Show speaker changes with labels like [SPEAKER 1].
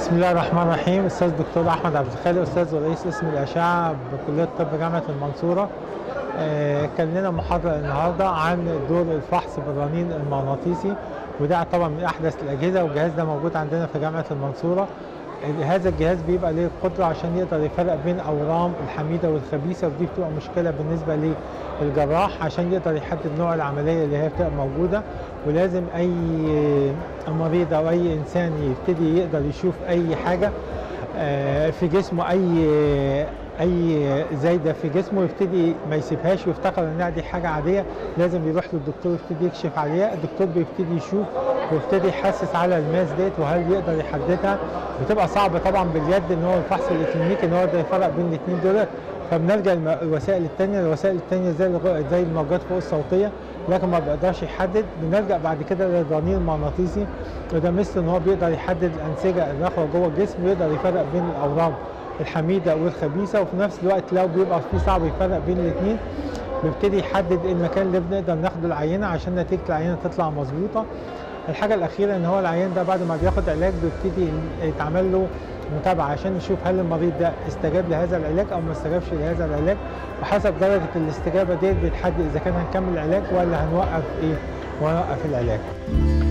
[SPEAKER 1] بسم الله الرحمن الرحيم استاذ دكتور احمد عبد الخالق استاذ ورئيس قسم الاشعه بكليه الطب جامعه المنصوره آه، كان لنا محاضره النهارده عن دور الفحص بالرنين المغناطيسي وده طبعا من احدث الاجهزه والجهاز ده موجود عندنا في جامعه المنصوره هذا الجهاز بيبقى ليه القدره عشان يقدر يفرق بين اورام الحميده والخبيثه ودي بتبقى مشكله بالنسبه للجراح عشان يقدر يحدد نوع العمليه اللي هي بتبقى موجوده ولازم اي مريض او اي انسان يبتدي يقدر يشوف اي حاجه آه، في جسمه اي اي زايده في جسمه يبتدي ما يسيبهاش ويفتكر انها دي حاجه عاديه لازم يروح للدكتور يبتدي يكشف عليها الدكتور بيبتدي يشوف ويبتدي يحسس على الماس ديت وهل يقدر يحددها بتبقى صعبه طبعا باليد ان هو الفحص الاكلينيكي ان هو يقدر يفرق بين الاثنين دول فبنلجا الوسائل الثانيه الوسائل الثانيه زي الغ- زي الموجات فوق الصوتيه لكن ما بيقدرش يحدد بنلجا بعد كده للرنين المغناطيسي وده مثل ان هو بيقدر يحدد الانسجه الداخله جوه الجسم ويقدر يفرق بين الاورام الحميده والخبيثه وفي نفس الوقت لو بيبقى في صعب يفرق بين الاثنين بيبتدي يحدد المكان اللي بنقدر ناخده العينه عشان نتيجه العينه تطلع مظبوطه الحاجه الاخيره ان هو العيان ده بعد ما بياخد علاج بيبتدي يتعمل له متابعه عشان نشوف هل المريض ده استجاب لهذا العلاج او ما استجابش لهذا العلاج وحسب درجه الاستجابه ديت بتحدد اذا كان هنكمل العلاج ولا هنوقف ايه ونوقف العلاج